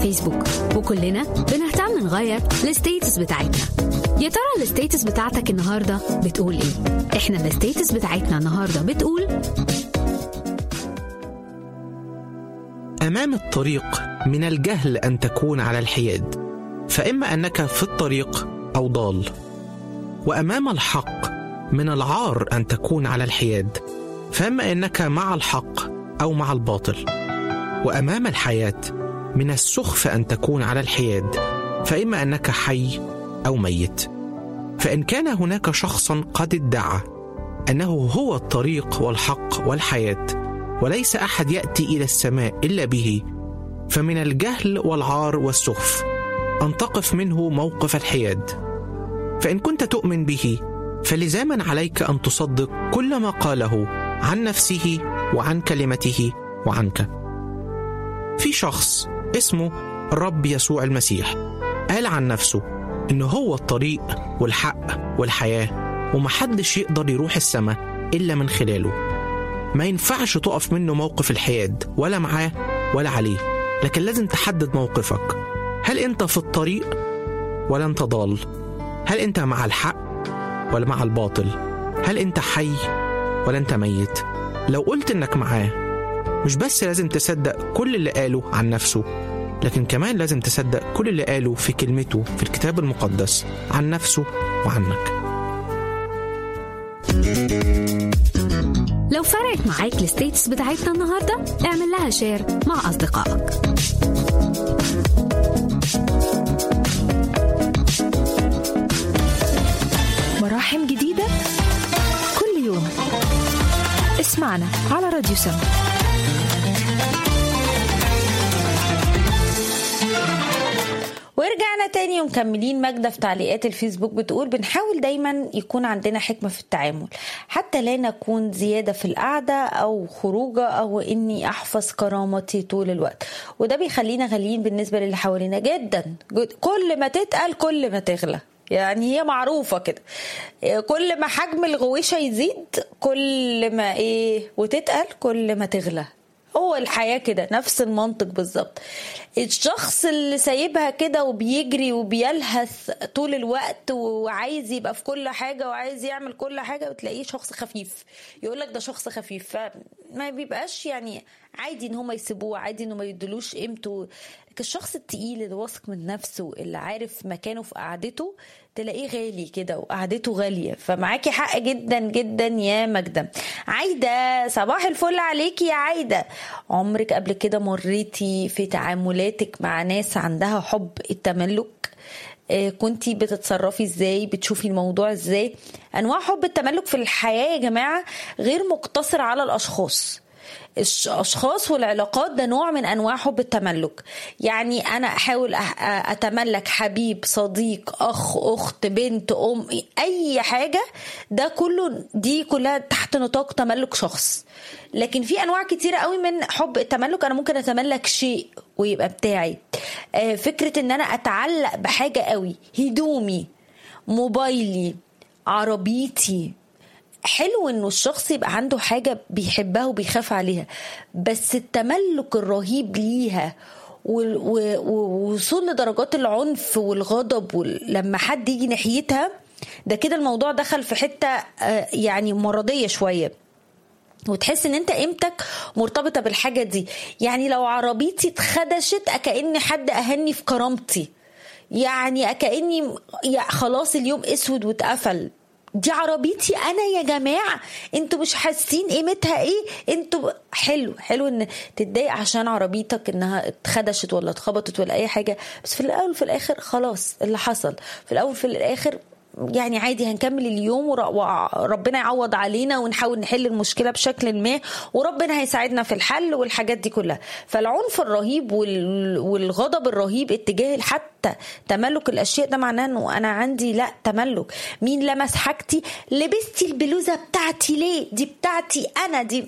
الفيسبوك وكلنا بنهتم نغير الستيتس بتاعتنا يا ترى الستيتس بتاعتك النهارده بتقول ايه احنا الستيتس بتاعتنا النهارده بتقول امام الطريق من الجهل ان تكون على الحياد فاما انك في الطريق او ضال وامام الحق من العار ان تكون على الحياد فاما انك مع الحق او مع الباطل وامام الحياه من السخف ان تكون على الحياد فاما انك حي او ميت فان كان هناك شخصا قد ادعى انه هو الطريق والحق والحياه وليس احد ياتي الى السماء الا به فمن الجهل والعار والسخف ان تقف منه موقف الحياد فان كنت تؤمن به فلزاما عليك ان تصدق كل ما قاله عن نفسه وعن كلمته وعنك في شخص اسمه الرب يسوع المسيح قال عن نفسه انه هو الطريق والحق والحياه ومحدش يقدر يروح السماء الا من خلاله ما ينفعش تقف منه موقف الحياد ولا معاه ولا عليه لكن لازم تحدد موقفك هل انت في الطريق ولا انت ضال هل انت مع الحق ولا مع الباطل هل انت حي ولا انت ميت لو قلت انك معاه مش بس لازم تصدق كل اللي قاله عن نفسه لكن كمان لازم تصدق كل اللي قاله في كلمته في الكتاب المقدس عن نفسه وعنك لو فرقت معاك الستيتس بتاعتنا النهارده اعمل لها شير مع اصدقائك مراحم جديدة كل يوم اسمعنا على راديو سما ورجعنا تاني ومكملين ماجدة في تعليقات الفيسبوك بتقول بنحاول دايما يكون عندنا حكمة في التعامل حتى لا نكون زيادة في القعدة أو خروجة أو إني أحفظ كرامتي طول الوقت وده بيخلينا غاليين بالنسبة للي حوالينا جدا جد. كل ما تتقل كل ما تغلى يعني هي معروفة كده كل ما حجم الغويشة يزيد كل ما ايه وتتقل كل ما تغلى هو الحياة كده نفس المنطق بالظبط الشخص اللي سايبها كده وبيجري وبيلهث طول الوقت وعايز يبقى في كل حاجة وعايز يعمل كل حاجة وتلاقيه شخص خفيف يقول لك ده شخص خفيف فما بيبقاش يعني عادي ان هم يسيبوه عادي انه ما يدلوش قيمته لكن الشخص التقيل اللي واثق من نفسه اللي عارف مكانه في قعدته تلاقيه غالي كده وقعدته غالية فمعاكي حق جدا جدا يا مجدة عايدة صباح الفل عليكي يا عايدة عمرك قبل كده مريتي في تعاملاتك مع ناس عندها حب التملك كنتي بتتصرفي ازاي بتشوفي الموضوع ازاي انواع حب التملك في الحياة يا جماعة غير مقتصر على الاشخاص الاشخاص والعلاقات ده نوع من انواع حب التملك يعني انا احاول اتملك حبيب صديق اخ اخت بنت ام اي حاجه ده كله دي كلها تحت نطاق تملك شخص لكن في انواع كتيره قوي من حب التملك انا ممكن اتملك شيء ويبقى بتاعي فكره ان انا اتعلق بحاجه قوي هدومي موبايلي عربيتي حلو انه الشخص يبقى عنده حاجه بيحبها وبيخاف عليها بس التملك الرهيب ليها ووصول لدرجات العنف والغضب لما حد يجي ناحيتها ده كده الموضوع دخل في حته يعني مرضيه شويه وتحس ان انت قيمتك مرتبطه بالحاجه دي يعني لو عربيتي اتخدشت كأن حد اهني في كرامتي يعني كأني خلاص اليوم اسود واتقفل دي عربيتي انا يا جماعه انتوا مش حاسين قيمتها ايه انتوا حلو حلو ان تتضايق عشان عربيتك انها اتخدشت ولا اتخبطت ولا اي حاجه بس في الاول في الاخر خلاص اللي حصل في الاول في الاخر يعني عادي هنكمل اليوم وربنا يعوض علينا ونحاول نحل المشكله بشكل ما وربنا هيساعدنا في الحل والحاجات دي كلها فالعنف الرهيب والغضب الرهيب اتجاه حتى تملك الاشياء ده معناه انه انا عندي لا تملك مين لمس حاجتي لبستي البلوزه بتاعتي ليه دي بتاعتي انا دي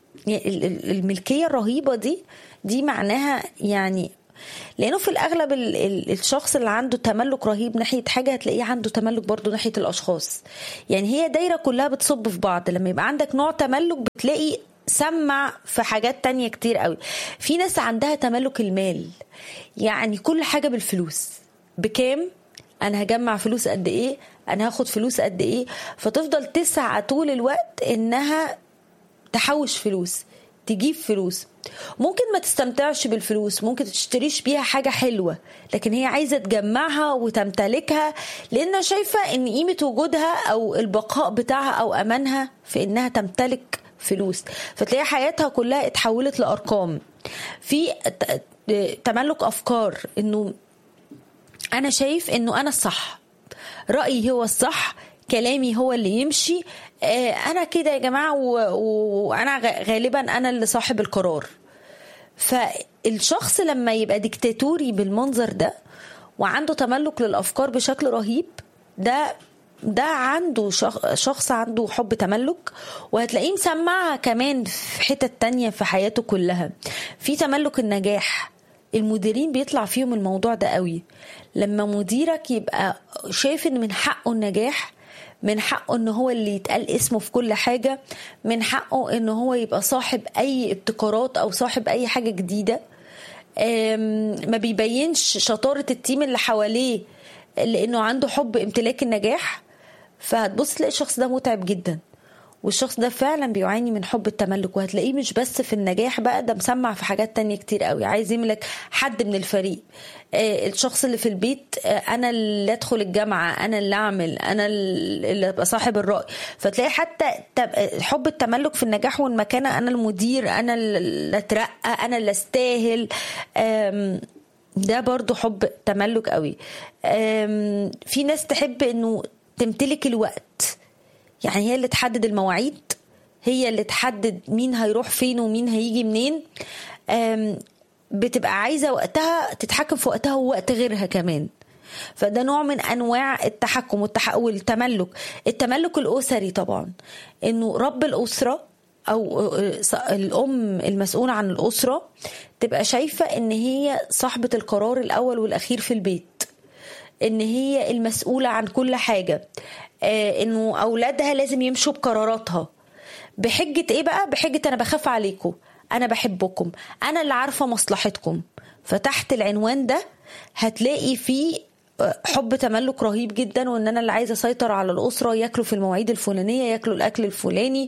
الملكيه الرهيبه دي دي معناها يعني لانه في الاغلب ال ال الشخص اللي عنده تملك رهيب ناحيه حاجه هتلاقيه عنده تملك برضه ناحيه الاشخاص يعني هي دايره كلها بتصب في بعض لما يبقى عندك نوع تملك بتلاقي سمع في حاجات تانية كتير قوي في ناس عندها تملك المال يعني كل حاجة بالفلوس بكام انا هجمع فلوس قد ايه انا هاخد فلوس قد ايه فتفضل تسعى طول الوقت انها تحوش فلوس تجيب فلوس ممكن ما تستمتعش بالفلوس ممكن تشتريش بيها حاجة حلوة لكن هي عايزة تجمعها وتمتلكها لأنها شايفة إن قيمة وجودها أو البقاء بتاعها أو أمانها في إنها تمتلك فلوس فتلاقي حياتها كلها اتحولت لأرقام في تملك أفكار إنه أنا شايف إنه أنا الصح رأيي هو الصح كلامي هو اللي يمشي انا كده يا جماعه وانا غالبا انا اللي صاحب القرار فالشخص لما يبقى ديكتاتوري بالمنظر ده وعنده تملك للافكار بشكل رهيب ده ده عنده شخص عنده حب تملك وهتلاقيه مسمعها كمان في حتت تانية في حياته كلها في تملك النجاح المديرين بيطلع فيهم الموضوع ده قوي لما مديرك يبقى شايف ان من حقه النجاح من حقه ان هو اللي يتقال اسمه في كل حاجه من حقه ان هو يبقى صاحب اي ابتكارات او صاحب اي حاجه جديده ما بيبينش شطاره التيم اللي حواليه لانه عنده حب امتلاك النجاح فهتبص تلاقي الشخص ده متعب جدا والشخص ده فعلا بيعاني من حب التملك وهتلاقيه مش بس في النجاح بقى ده مسمع في حاجات تانية كتير قوي عايز يملك حد من الفريق آه الشخص اللي في البيت آه انا اللي ادخل الجامعه انا اللي اعمل انا اللي ابقى صاحب الراي فتلاقي حتى حب التملك في النجاح والمكانه انا المدير انا اللي اترقى انا اللي استاهل ده برضو حب تملك قوي في ناس تحب انه تمتلك الوقت يعني هي اللي تحدد المواعيد هي اللي تحدد مين هيروح فين ومين هيجي منين بتبقى عايزة وقتها تتحكم في وقتها ووقت غيرها كمان فده نوع من انواع التحكم والتح... والتملك التملك الاسري طبعا انه رب الاسره او الام المسؤوله عن الاسره تبقى شايفه ان هي صاحبه القرار الاول والاخير في البيت ان هي المسؤوله عن كل حاجه آه انه اولادها لازم يمشوا بقراراتها بحجه ايه بقى بحجه انا بخاف عليكم انا بحبكم انا اللي عارفه مصلحتكم فتحت العنوان ده هتلاقي فيه حب تملك رهيب جدا وان انا اللي عايزه اسيطر على الاسره ياكلوا في المواعيد الفلانيه ياكلوا الاكل الفلاني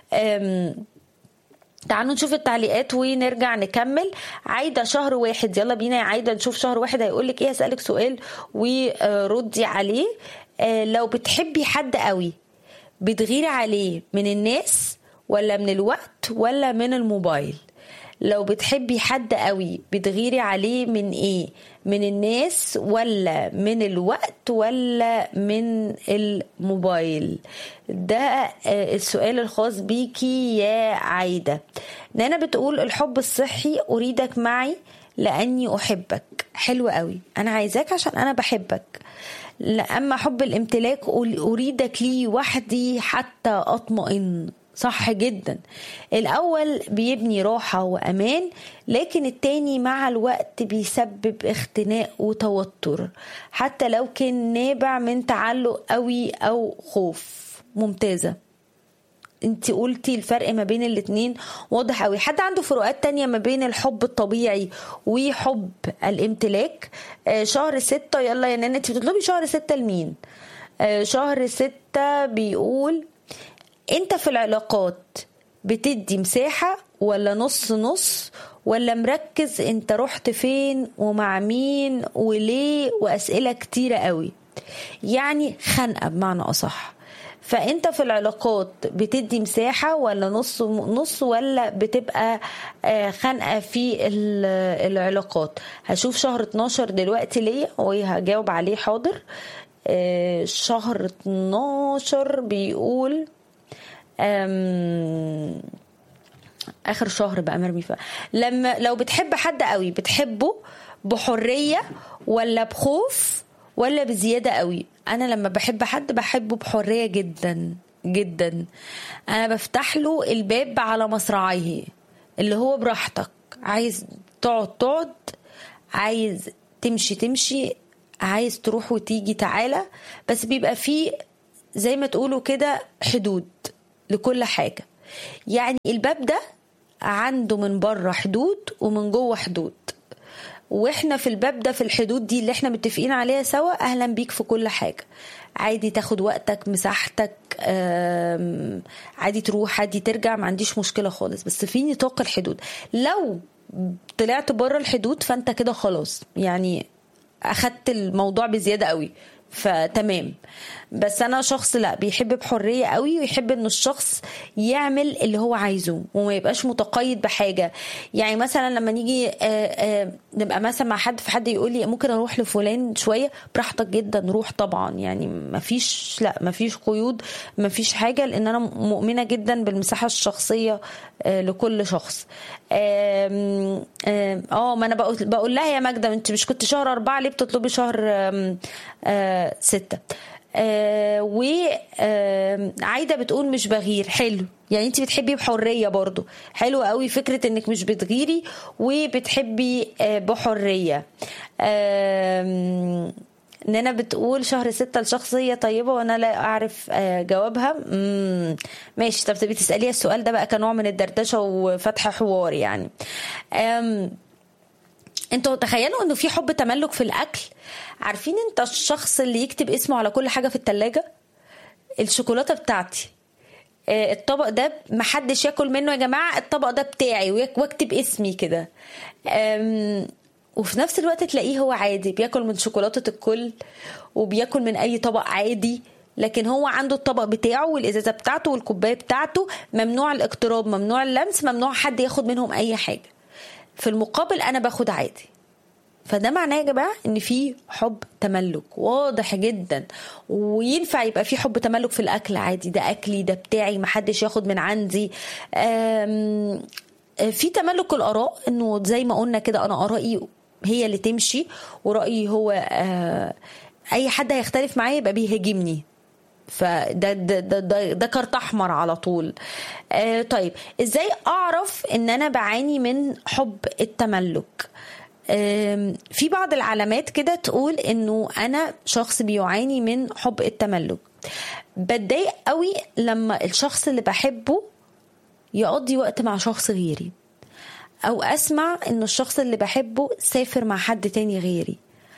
تعالوا نشوف التعليقات ونرجع نكمل عايده شهر واحد يلا بينا يا عايده نشوف شهر واحد هيقول لك ايه هسالك سؤال وردي عليه لو بتحبي حد قوي بتغيري عليه من الناس ولا من الوقت ولا من الموبايل لو بتحبي حد قوي بتغيري عليه من ايه من الناس ولا من الوقت ولا من الموبايل ده السؤال الخاص بيكي يا عايدة نانا بتقول الحب الصحي أريدك معي لأني أحبك حلو قوي أنا عايزاك عشان أنا بحبك أما حب الامتلاك أريدك لي وحدي حتى أطمئن صح جدا الاول بيبني راحه وامان لكن التاني مع الوقت بيسبب اختناق وتوتر حتى لو كان نابع من تعلق قوي او خوف ممتازه انت قلتي الفرق ما بين الاتنين واضح قوي حد عنده فروقات تانية ما بين الحب الطبيعي وحب الامتلاك آه شهر ستة يلا يا نانا انت بتطلبي شهر ستة لمين آه شهر ستة بيقول انت في العلاقات بتدي مساحة ولا نص نص ولا مركز انت رحت فين ومع مين وليه واسئلة كتيرة قوي يعني خنقة بمعنى اصح فانت في العلاقات بتدي مساحة ولا نص نص ولا بتبقى خنقة في العلاقات هشوف شهر 12 دلوقتي ليا وهجاوب عليه حاضر شهر 12 بيقول أم... اخر شهر بقى مرمي فيها لما لو بتحب حد قوي بتحبه بحريه ولا بخوف ولا بزياده قوي انا لما بحب حد بحبه بحريه جدا جدا انا بفتح له الباب على مصراعيه اللي هو براحتك عايز تقعد تقعد عايز تمشي تمشي عايز تروح وتيجي تعالى بس بيبقى فيه زي ما تقولوا كده حدود لكل حاجة يعني الباب ده عنده من بره حدود ومن جوه حدود واحنا في الباب ده في الحدود دي اللي احنا متفقين عليها سوا اهلا بيك في كل حاجه عادي تاخد وقتك مساحتك آم، عادي تروح عادي ترجع ما عنديش مشكله خالص بس في نطاق الحدود لو طلعت بره الحدود فانت كده خلاص يعني اخدت الموضوع بزياده قوي فتمام بس انا شخص لا بيحب بحريه قوي ويحب ان الشخص يعمل اللي هو عايزه وما يبقاش متقيد بحاجه يعني مثلا لما نيجي آه، آه، نبقى مثلا مع حد فحد يقول لي ممكن اروح لفلان شويه براحتك جدا روح طبعا يعني ما فيش لا ما فيش قيود ما فيش حاجه لان انا مؤمنه جدا بالمساحه الشخصيه آه، لكل شخص آم، آم، اه ما انا بقول بقول لها يا ماجده انت مش كنت شهر أربعة ليه بتطلبي شهر آم، آه، ستة آه وعايده بتقول مش بغير حلو يعني انت بتحبي بحريه برضو حلو قوي فكره انك مش بتغيري وبتحبي آه بحريه آم، نانا بتقول شهر ستة لشخصية طيبة وأنا لا أعرف آه، جوابها مم. ماشي طب تبي تسأليها السؤال ده بقى كنوع من الدردشة وفتح حوار يعني أم انتوا تخيلوا انه في حب تملك في الاكل عارفين انت الشخص اللي يكتب اسمه على كل حاجه في التلاجة الشوكولاته بتاعتي آه، الطبق ده محدش ياكل منه يا جماعه الطبق ده بتاعي ويك- واكتب اسمي كده آم، وفي نفس الوقت تلاقيه هو عادي بياكل من شوكولاته الكل وبياكل من اي طبق عادي لكن هو عنده الطبق بتاعه والازازه بتاعته والكوبايه بتاعته ممنوع الاقتراب ممنوع اللمس ممنوع حد ياخد منهم اي حاجه في المقابل انا باخد عادي فده معناه يا جماعه ان في حب تملك واضح جدا وينفع يبقى في حب تملك في الاكل عادي ده اكلي ده بتاعي محدش ياخد من عندي أم، في تملك الاراء انه زي ما قلنا كده انا ارائي هي اللي تمشي ورايي هو آه، اي حد هيختلف معايا يبقى بيهاجمني فده ده ده ده, ده كارت احمر على طول آه طيب ازاي اعرف ان انا بعاني من حب التملك آم، في بعض العلامات كده تقول انه انا شخص بيعاني من حب التملك بتضايق قوي لما الشخص اللي بحبه يقضي وقت مع شخص غيري او اسمع ان الشخص اللي بحبه سافر مع حد تاني غيري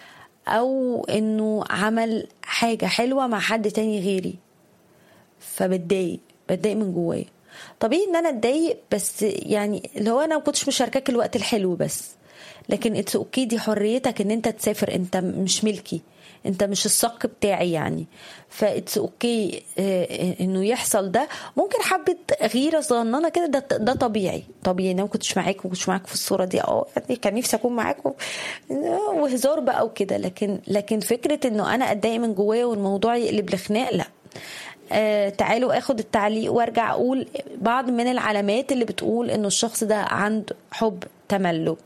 او انه عمل حاجة حلوة مع حد تاني غيري فبتضايق بتضايق من جوايا طبيعي ان انا اتضايق بس يعني اللي هو انا ما كنتش مشاركاك الوقت الحلو بس لكن اتس اوكي دي حريتك ان انت تسافر انت مش ملكي انت مش الصك بتاعي يعني فاتس اوكي انه يحصل ده ممكن حبه غيره صغننه كده ده ده طبيعي طبيعي انا ما كنتش معاك وما كنتش معاك في الصوره دي اه يعني كان نفسي اكون معاك و- وهزار بقى وكده لكن لكن فكره انه انا اتضايق من جوايا والموضوع يقلب لخناق لا آه تعالوا اخد التعليق وارجع اقول بعض من العلامات اللي بتقول انه الشخص ده عنده حب تملك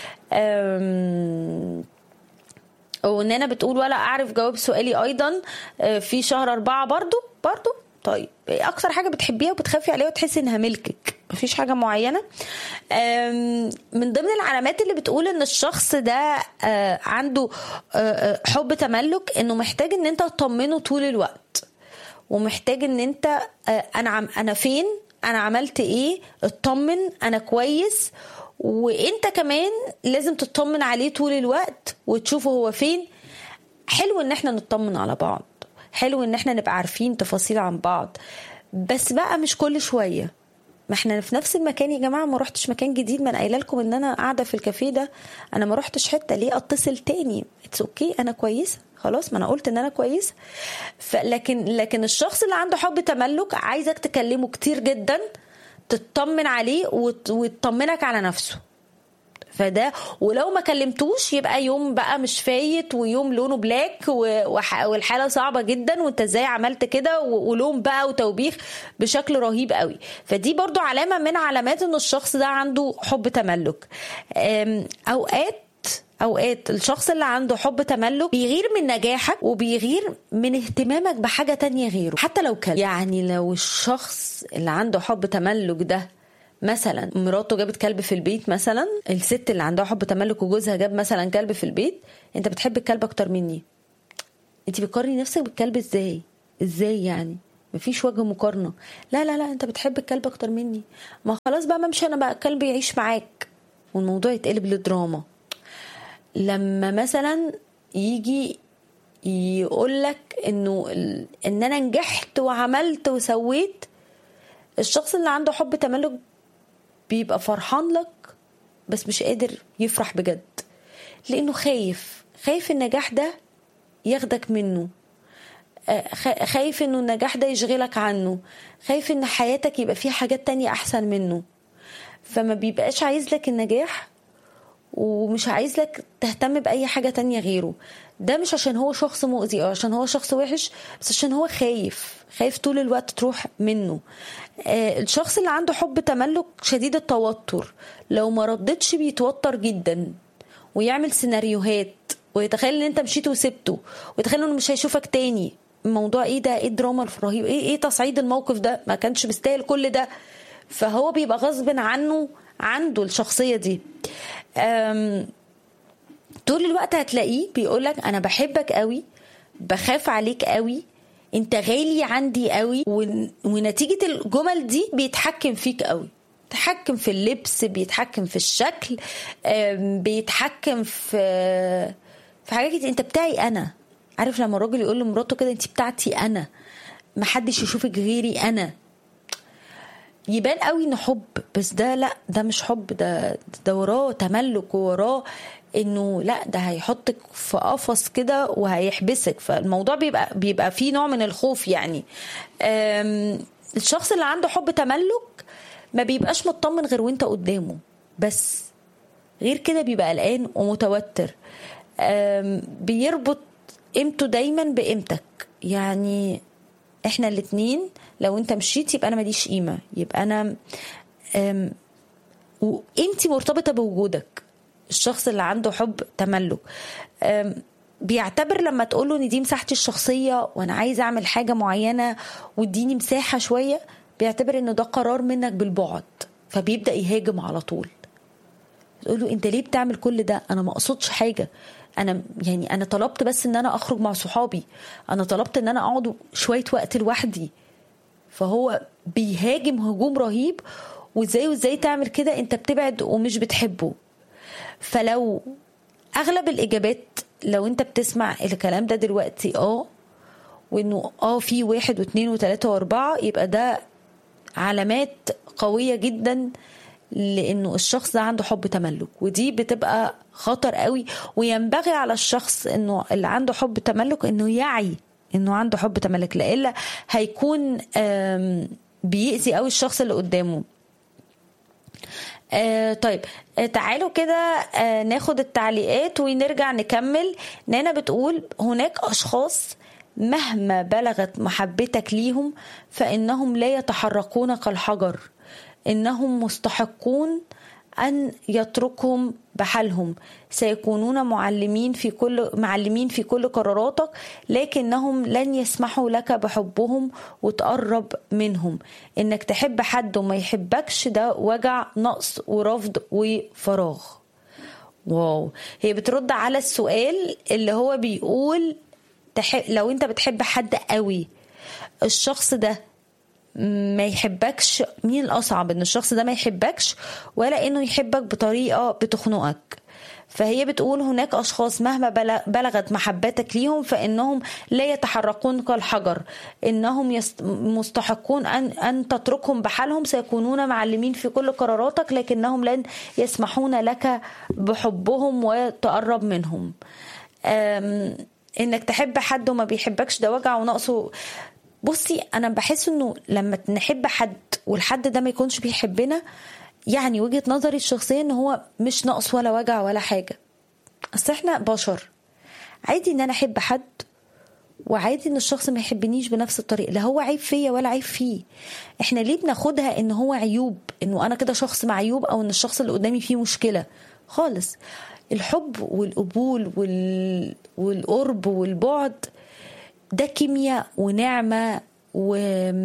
آم، ونانا بتقول ولا اعرف جواب سؤالي ايضا آه، في شهر أربعة برضو برضو طيب إيه اكتر حاجه بتحبيها وبتخافي عليها وتحسي انها ملكك مفيش حاجه معينه آم، من ضمن العلامات اللي بتقول ان الشخص ده آه، عنده آه، آه، حب تملك انه محتاج ان انت تطمنه طول الوقت ومحتاج ان انت آه، انا عم انا فين انا عملت ايه اطمن انا كويس وانت كمان لازم تطمن عليه طول الوقت وتشوفه هو فين حلو ان احنا نطمن على بعض حلو ان احنا نبقى عارفين تفاصيل عن بعض بس بقى مش كل شويه ما احنا في نفس المكان يا جماعه ما رحتش مكان جديد ما انا قايله لكم ان انا قاعده في الكافيه ده انا ما رحتش حته ليه اتصل تاني اتس اوكي okay. انا كويسه خلاص ما انا قلت ان انا كويسه لكن لكن الشخص اللي عنده حب تملك عايزك تكلمه كتير جدا تطمن عليه وت- وتطمنك على نفسه فده ولو ما كلمتوش يبقى يوم بقى مش فايت ويوم لونه بلاك و- وح- والحاله صعبه جدا وانت ازاي عملت كده و- ولوم بقى وتوبيخ بشكل رهيب قوي فدي برضو علامه من علامات ان الشخص ده عنده حب تملك أم، اوقات اوقات الشخص اللي عنده حب تملك بيغير من نجاحك وبيغير من اهتمامك بحاجه تانية غيره حتى لو كلب يعني لو الشخص اللي عنده حب تملك ده مثلا مراته جابت كلب في البيت مثلا الست اللي عندها حب تملك وجوزها جاب مثلا كلب في البيت انت بتحب الكلب اكتر مني انت بتقارني نفسك بالكلب ازاي ازاي يعني مفيش وجه مقارنه لا لا لا انت بتحب الكلب اكتر مني ما خلاص بقى ما امشي انا بقى الكلب يعيش معاك والموضوع يتقلب لدراما لما مثلا يجي يقول لك انه ال- ان انا نجحت وعملت وسويت الشخص اللي عنده حب تملك بيبقى فرحان لك بس مش قادر يفرح بجد لانه خايف خايف النجاح ده ياخدك منه آه، خ- خايف انه النجاح ده يشغلك عنه خايف ان حياتك يبقى فيها حاجات تانية احسن منه فما بيبقاش عايز لك النجاح ومش عايز لك تهتم بأي حاجة تانية غيره ده مش عشان هو شخص مؤذي أو عشان هو شخص وحش بس عشان هو خايف خايف طول الوقت تروح منه آه الشخص اللي عنده حب تملك شديد التوتر لو ما ردتش بيتوتر جدا ويعمل سيناريوهات ويتخيل ان انت مشيت وسبته ويتخيل انه مش هيشوفك تاني الموضوع ايه ده ايه الدراما الرهيبه ايه ايه تصعيد الموقف ده ما كانش مستاهل كل ده فهو بيبقى غصب عنه عنده الشخصيه دي أم طول الوقت هتلاقيه بيقولك انا بحبك قوي بخاف عليك قوي انت غالي عندي قوي ون- ونتيجة الجمل دي بيتحكم فيك قوي بيتحكم في اللبس بيتحكم في الشكل أم، بيتحكم في في حاجات كتير انت بتاعي انا عارف لما الراجل يقول لمراته كده انت بتاعتي انا محدش يشوفك غيري انا يبان قوي انه حب بس ده لا ده مش حب ده ده وراه تملك ووراه انه لا ده هيحطك في قفص كده وهيحبسك فالموضوع بيبقى بيبقى فيه نوع من الخوف يعني أم، الشخص اللي عنده حب تملك ما بيبقاش مطمن غير وانت قدامه بس غير كده بيبقى قلقان ومتوتر أم، بيربط قيمته دايما بقيمتك يعني احنا الاتنين لو انت مشيت يبقى انا ماليش قيمه يبقى انا أم، وقيمتي مرتبطه بوجودك الشخص اللي عنده حب تملك أم، بيعتبر لما تقول له ان دي مساحتي الشخصيه وانا عايز اعمل حاجه معينه واديني مساحه شويه بيعتبر انه ده قرار منك بالبعد فبيبدا يهاجم على طول تقول له انت ليه بتعمل كل ده انا ما اقصدش حاجه انا يعني انا طلبت بس ان انا اخرج مع صحابي انا طلبت ان انا اقعد شويه وقت لوحدي فهو بيهاجم هجوم رهيب وازاي وازاي تعمل كده انت بتبعد ومش بتحبه فلو اغلب الاجابات لو انت بتسمع الكلام ده دلوقتي اه وانه اه في واحد واثنين وثلاثة واربعة يبقى ده علامات قوية جدا لانه الشخص ده عنده حب تملك ودي بتبقى خطر قوي وينبغي على الشخص انه اللي عنده حب تملك انه يعي انه عنده حب تملك لإلا هيكون آم، بيأذي قوي الشخص اللي قدامه آه طيب آه تعالوا كده آه ناخد التعليقات ونرجع نكمل نانا بتقول هناك أشخاص مهما بلغت محبتك ليهم فإنهم لا يتحركون كالحجر إنهم مستحقون أن يتركهم بحالهم سيكونون معلمين في كل معلمين في كل قراراتك لكنهم لن يسمحوا لك بحبهم وتقرب منهم انك تحب حد وما يحبكش ده وجع نقص ورفض وفراغ واو هي بترد على السؤال اللي هو بيقول تحب لو انت بتحب حد قوي الشخص ده ما يحبكش مين الأصعب إن الشخص ده ما يحبكش ولا إنه يحبك بطريقة بتخنقك فهي بتقول هناك أشخاص مهما بل- بلغت محبتك ليهم فإنهم لا يتحركون كالحجر إنهم يست- مستحقون أن, أن تتركهم بحالهم سيكونون معلمين في كل قراراتك لكنهم لن يسمحون لك بحبهم وتقرب منهم أم، انك تحب حد وما بيحبكش ده وجع ونقصه بصي انا بحس انه لما نحب حد والحد ده ما يكونش بيحبنا يعني وجهة نظري الشخصية ان هو مش نقص ولا وجع ولا حاجة اصل احنا بشر عادي ان انا احب حد وعادي ان الشخص ما يحبنيش بنفس الطريقه لا هو عيب فيا ولا عيب فيه احنا ليه بناخدها ان هو عيوب انه انا كده شخص معيوب او ان الشخص اللي قدامي فيه مشكله خالص الحب والقبول وال... والقرب والبعد ده كيمياء ونعمه و...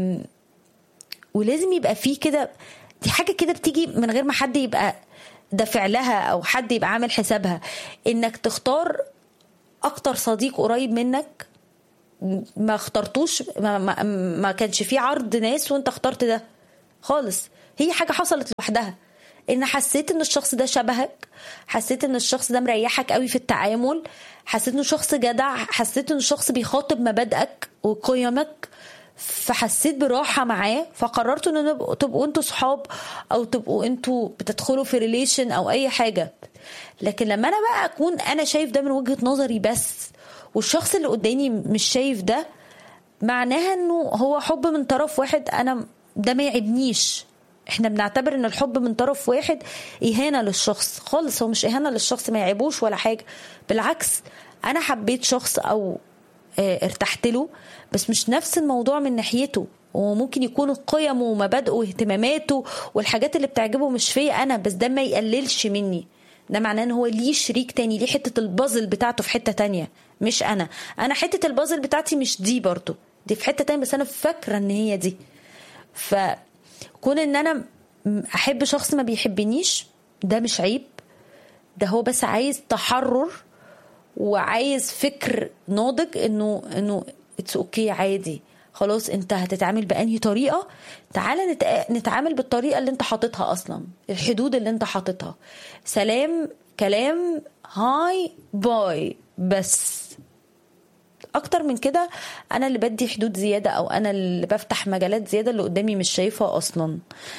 ولازم يبقى فيه كده دي حاجه كده بتيجي من غير ما حد يبقى دافع لها او حد يبقى عامل حسابها انك تختار اكتر صديق قريب منك ما اخترتوش ما, ما, ما كانش في عرض ناس وانت اخترت ده خالص هي حاجه حصلت لوحدها ان حسيت ان الشخص ده شبهك حسيت ان الشخص ده مريحك قوي في التعامل حسيت انه شخص جدع حسيت انه شخص بيخاطب مبادئك وقيمك فحسيت براحة معاه فقررت ان نبقوا تبقوا انتوا صحاب او تبقوا انتوا بتدخلوا في ريليشن او اي حاجة لكن لما انا بقى اكون انا شايف ده من وجهة نظري بس والشخص اللي قدامي مش شايف ده معناها انه هو حب من طرف واحد انا ده ما يعبنيش احنا بنعتبر ان الحب من طرف واحد اهانه للشخص خالص هو مش اهانه للشخص ما يعيبوش ولا حاجه بالعكس انا حبيت شخص او اه ارتحت له بس مش نفس الموضوع من ناحيته وممكن يكون قيمه ومبادئه واهتماماته والحاجات اللي بتعجبه مش فيا انا بس ده ما يقللش مني ده معناه ان هو ليه شريك تاني ليه حته البازل بتاعته في حته تانية مش انا انا حته البازل بتاعتي مش دي برضو دي في حته تانية بس انا فاكره ان هي دي ف كون ان انا احب شخص ما بيحبنيش ده مش عيب ده هو بس عايز تحرر وعايز فكر ناضج انه انه اتس اوكي okay عادي خلاص انت هتتعامل بانهي طريقه تعالى نتعامل بالطريقه اللي انت حاططها اصلا الحدود اللي انت حاططها سلام كلام هاي باي بس اكتر من كده انا اللي بدي حدود زياده او انا اللي بفتح مجالات زياده اللي قدامي مش شايفها اصلا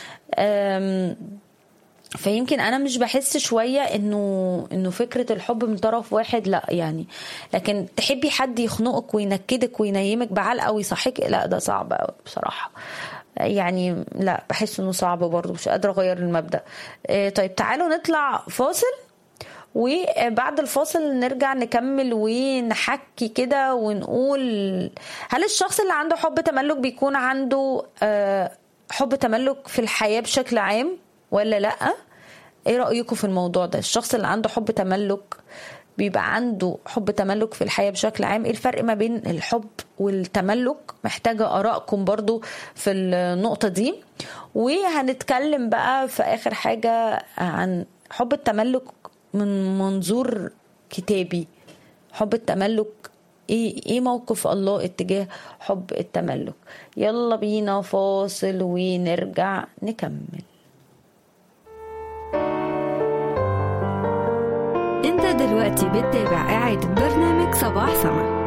فيمكن انا مش بحس شويه انه انه فكره الحب من طرف واحد لا يعني لكن تحبي حد يخنقك وينكدك وينيمك بعلقه ويصحيك لا ده صعب قوي بصراحه يعني لا بحس انه صعب برضه مش قادره اغير المبدا طيب تعالوا نطلع فاصل وبعد الفاصل نرجع نكمل ونحكي كده ونقول هل الشخص اللي عنده حب تملك بيكون عنده حب تملك في الحياة بشكل عام ولا لا ايه رأيكم في الموضوع ده الشخص اللي عنده حب تملك بيبقى عنده حب تملك في الحياة بشكل عام ايه الفرق ما بين الحب والتملك محتاجة آرائكم برضو في النقطة دي وهنتكلم بقى في آخر حاجة عن حب التملك من منظور كتابي حب التملك ايه ايه موقف الله اتجاه حب التملك يلا بينا فاصل ونرجع نكمل انت دلوقتي بتتابع إعادة برنامج صباح سما